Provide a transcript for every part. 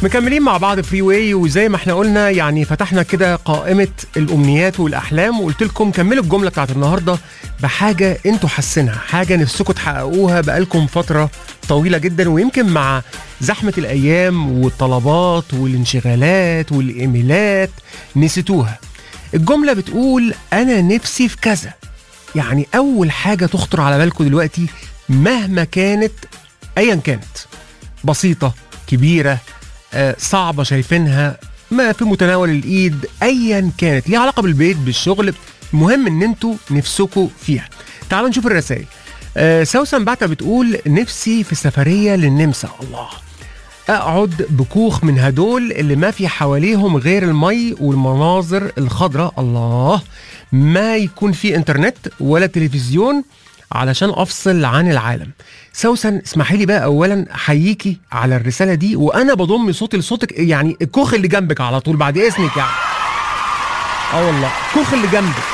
مكملين مع بعض فري واي وزي ما احنا قلنا يعني فتحنا كده قائمة الأمنيات والأحلام وقلت لكم كملوا الجملة بتاعت النهاردة بحاجة انتوا حاسينها حاجة نفسكم تحققوها بقالكم فترة طويلة جدا ويمكن مع زحمة الأيام والطلبات والانشغالات والإيميلات نسيتوها الجملة بتقول أنا نفسي في كذا يعني أول حاجة تخطر على بالكم دلوقتي مهما كانت أيا كانت بسيطة كبيرة آه، صعبة شايفينها ما في متناول الإيد أيا كانت ليها علاقة بالبيت بالشغل المهم إن انتوا نفسكوا فيها تعالوا نشوف الرسائل آه، سوسن بعتها بتقول نفسي في سفرية للنمسا الله اقعد بكوخ من هدول اللي ما في حواليهم غير المي والمناظر الخضراء الله ما يكون في انترنت ولا تلفزيون علشان افصل عن العالم سوسن اسمحي لي بقى اولا احييكي على الرساله دي وانا بضم صوتي لصوتك يعني الكوخ اللي جنبك على طول بعد اذنك يعني اه والله الكوخ اللي جنبك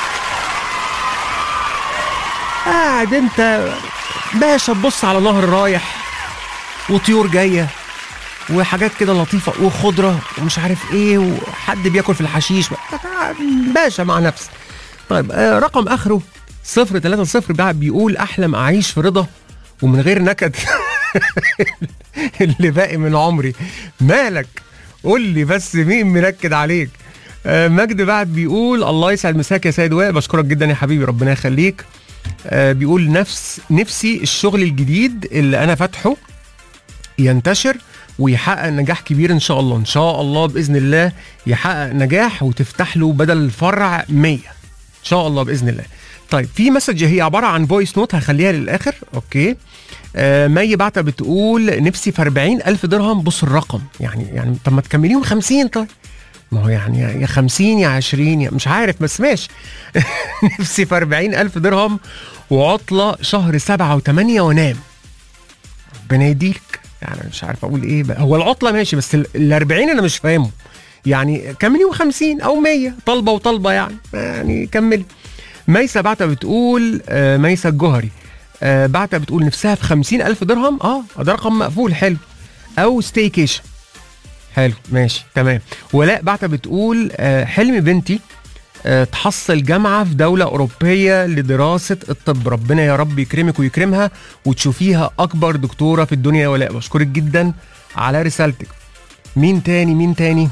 قاعد انت باشا تبص على نهر رايح وطيور جايه وحاجات كده لطيفه وخضره ومش عارف ايه وحد بياكل في الحشيش باشا مع نفسك طيب آه، رقم اخره صفر تلاتة صفر بقى بيقول احلم اعيش في رضا ومن غير نكد اللي باقي من عمري مالك قول لي بس مين منكد عليك آه، مجد بعد بيقول الله يسعد مساك يا سيد وائل بشكرك جدا يا حبيبي ربنا يخليك آه، بيقول نفس نفسي الشغل الجديد اللي انا فاتحه ينتشر ويحقق نجاح كبير ان شاء الله ان شاء الله باذن الله يحقق نجاح وتفتح له بدل الفرع 100 ان شاء الله باذن الله طيب في مسج هي عباره عن فويس نوت هخليها للاخر اوكي آه مي بعتها بتقول نفسي في 40 الف درهم بص الرقم يعني يعني طب ما تكمليهم 50 طيب ما هو يعني يا 50 يا 20 يا مش عارف بس ماشي نفسي في 40 الف درهم وعطله شهر سبعة وثمانية وانام ربنا يديك يعني مش عارف اقول ايه بقى هو العطله ماشي بس ال 40 انا مش فاهمه يعني كملي 50 او 100 طلبه وطلبه يعني يعني كملي ميسة بعتها بتقول آه ميسة الجوهري آه بعتها بتقول نفسها في 50 ألف درهم اه ده رقم مقفول حلو أو ستيكيشن حلو ماشي تمام ولاء بعتها بتقول آه حلم بنتي آه تحصل جامعة في دولة أوروبية لدراسة الطب ربنا يا رب يكرمك ويكرمها وتشوفيها أكبر دكتورة في الدنيا يا ولاء بشكرك جدا على رسالتك مين تاني مين تاني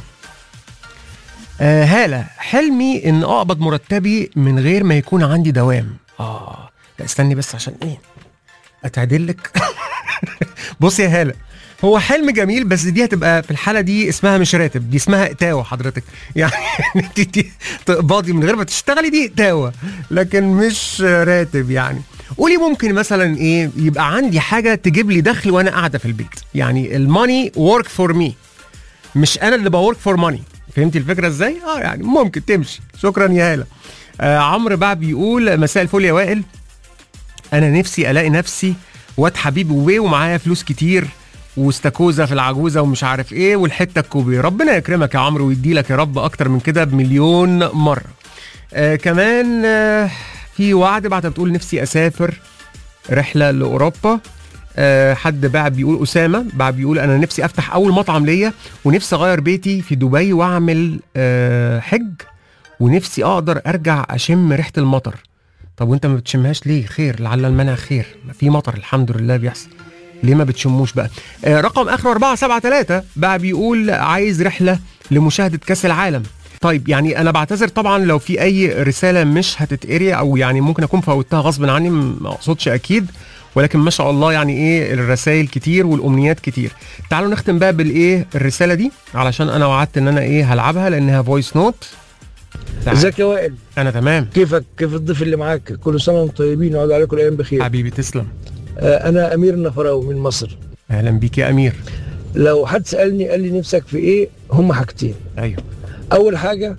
آه هالة حلمي ان اقبض مرتبي من غير ما يكون عندي دوام اه لا استني بس عشان ايه اتعدلك بص يا هالة هو حلم جميل بس دي هتبقى في الحالة دي اسمها مش راتب دي اسمها اتاوة حضرتك يعني انت دي تقبضي من غير ما تشتغلي دي اتاوة لكن مش راتب يعني قولي ممكن مثلا ايه يبقى عندي حاجة تجيب لي دخل وانا قاعدة في البيت يعني الماني ورك فور مي مش انا اللي بورك فور ماني فهمتي الفكره ازاي اه يعني ممكن تمشي شكرا يا هاله آه عمرو بقى بيقول مساء الفل يا وائل انا نفسي الاقي نفسي واد حبيب وبي ومعايا فلوس كتير واستاكوزا في العجوزه ومش عارف ايه والحته الكوبي ربنا يكرمك يا عمرو ويدي لك يا رب اكتر من كده بمليون مره آه كمان آه في وعد بعد بتقول نفسي اسافر رحله لاوروبا أه حد بقى بيقول اسامه بقى بيقول انا نفسي افتح اول مطعم ليا ونفسي اغير بيتي في دبي واعمل أه حج ونفسي اقدر ارجع اشم ريحه المطر طب وانت ما بتشمهاش ليه خير لعل المنع خير ما في مطر الحمد لله بيحصل ليه ما بتشموش بقى أه رقم اخر 473 بقى بيقول عايز رحله لمشاهده كاس العالم طيب يعني انا بعتذر طبعا لو في اي رساله مش هتتقري او يعني ممكن اكون فوتها غصب عني ما اقصدش اكيد ولكن ما شاء الله يعني ايه الرسائل كتير والامنيات كتير تعالوا نختم بقى بالايه الرساله دي علشان انا وعدت ان انا ايه هلعبها لانها فويس نوت ازيك يا وائل انا تمام كيفك كيف الضيف اللي معاك كل سنه وانتم طيبين وعلى عليكم الايام بخير حبيبي تسلم آه انا امير النفراوي من مصر اهلا بيك يا امير لو حد سالني قال لي نفسك في ايه هم حاجتين ايوه اول حاجه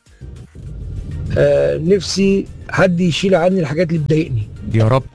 آه نفسي حد يشيل عني الحاجات اللي بتضايقني يا رب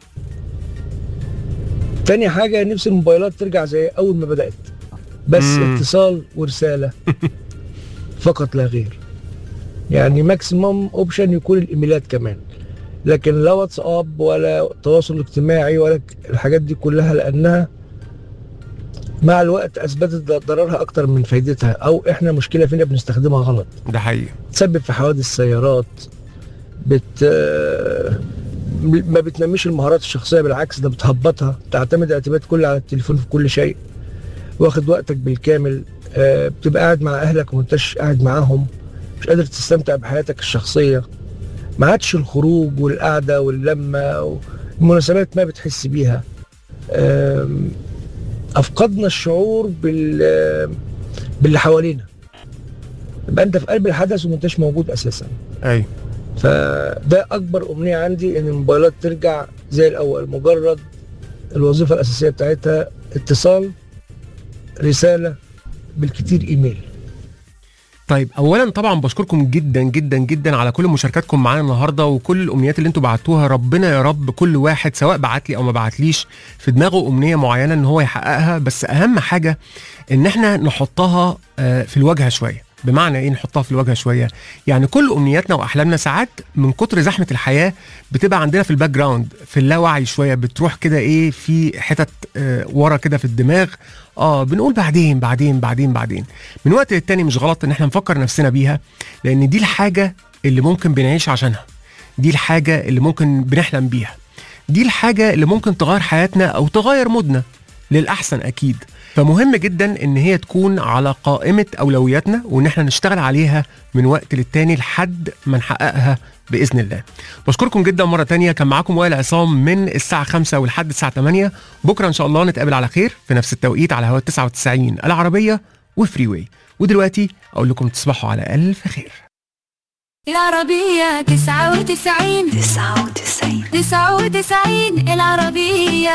تاني حاجة نفسي الموبايلات ترجع زي أول ما بدأت بس مم. اتصال ورسالة فقط لا غير يعني ماكسيموم اوبشن يكون الايميلات كمان لكن لا واتساب ولا تواصل اجتماعي ولا ك- الحاجات دي كلها لأنها مع الوقت اثبتت ضررها اكتر من فايدتها او احنا مشكله فينا بنستخدمها غلط ده حقيقي تسبب في حوادث سيارات بت آه، ما بتنميش المهارات الشخصيه بالعكس ده بتهبطها تعتمد اعتماد كلي على التليفون في كل شيء واخد وقتك بالكامل آه، بتبقى قاعد مع اهلك وما انتش قاعد معاهم مش قادر تستمتع بحياتك الشخصيه ما عادش الخروج والقعده واللمه والمناسبات ما بتحس بيها آم، افقدنا الشعور بال باللي حوالينا يبقى انت في قلب الحدث وما انتش موجود اساسا ايوه فده اكبر امنيه عندي ان الموبايلات ترجع زي الاول مجرد الوظيفه الاساسيه بتاعتها اتصال رساله بالكتير ايميل طيب اولا طبعا بشكركم جدا جدا جدا على كل مشاركاتكم معانا النهارده وكل الامنيات اللي انتوا بعتوها ربنا يا رب كل واحد سواء بعت لي او ما بعتليش في دماغه امنيه معينه ان هو يحققها بس اهم حاجه ان احنا نحطها آه، في الواجهه شويه بمعنى ايه نحطها في الواجهه شويه يعني كل امنياتنا واحلامنا ساعات من كتر زحمه الحياه بتبقى عندنا في الباك جراوند في اللاوعي شويه بتروح كده ايه في حتت آه، ورا كده في الدماغ اه بنقول بعدين بعدين بعدين بعدين من وقت للتاني مش غلط ان احنا نفكر نفسنا بيها لان دي الحاجه اللي ممكن بنعيش عشانها دي الحاجه اللي ممكن بنحلم بيها دي الحاجه اللي ممكن تغير حياتنا او تغير مودنا للاحسن اكيد فمهم جدا ان هي تكون على قائمه اولوياتنا وان احنا نشتغل عليها من وقت للتاني لحد ما نحققها باذن الله بشكركم جدا مره تانية كان معاكم وائل عصام من الساعه 5 ولحد الساعه 8 بكره ان شاء الله نتقابل على خير في نفس التوقيت على هواء 99 العربيه وفري واي ودلوقتي اقول لكم تصبحوا على الف خير العربية تسعة وتسعين تسعة وتسعين تسعة وتسعين العربية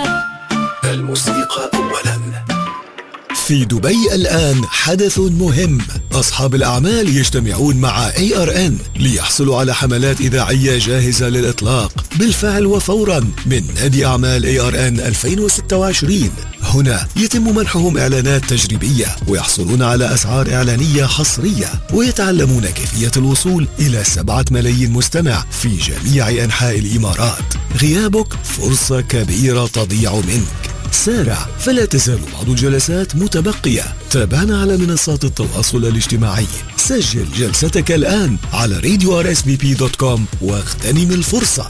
الموسيقى أولا في دبي الآن حدث مهم أصحاب الأعمال يجتمعون مع ARN ليحصلوا على حملات إذاعية جاهزة للإطلاق بالفعل وفورا من نادي أعمال ARN 2026 هنا يتم منحهم إعلانات تجريبية ويحصلون على أسعار إعلانية حصرية ويتعلمون كيفية الوصول إلى سبعة ملايين مستمع في جميع أنحاء الإمارات غيابك فرصة كبيرة تضيع منك سارع فلا تزال بعض الجلسات متبقية تابعنا على منصات التواصل الاجتماعي سجل جلستك الآن على radio واغتنم الفرصة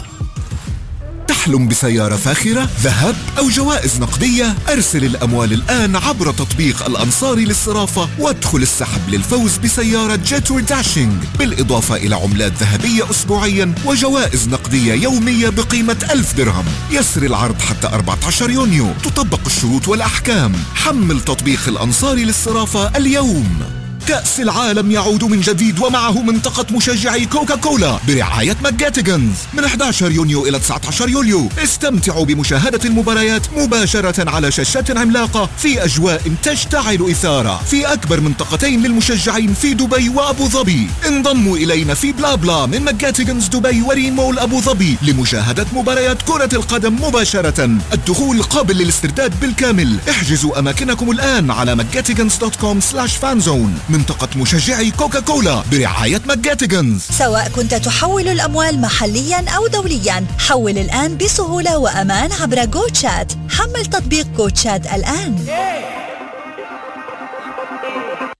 تحلم بسيارة فاخرة، ذهب أو جوائز نقدية؟ أرسل الأموال الآن عبر تطبيق الأنصاري للصرافة وادخل السحب للفوز بسيارة جيتور داشينج بالإضافة إلى عملات ذهبية أسبوعيا وجوائز نقدية يومية بقيمة ألف درهم يسري العرض حتى 14 يونيو تطبق الشروط والأحكام حمل تطبيق الأنصاري للصرافة اليوم كأس العالم يعود من جديد ومعه منطقة مشجعي كوكا كولا برعاية ماجاتيجنز من 11 يونيو إلى 19 يوليو استمتعوا بمشاهدة المباريات مباشرة على شاشات عملاقة في أجواء تشتعل إثارة في أكبر منطقتين للمشجعين في دبي وأبو ظبي انضموا إلينا في بلا بلا من ماجاتيجنز دبي ورين مول أبو ظبي لمشاهدة مباريات كرة القدم مباشرة الدخول قابل للاسترداد بالكامل احجزوا أماكنكم الآن على ماجاتيجنز.com سلاش فانزون منطقة مشجعي كوكا كولا برعاية ماجاتيجنز سواء كنت تحول الأموال محليا أو دوليا حول الآن بسهولة وأمان عبر جوتشات حمل تطبيق جوتشات الآن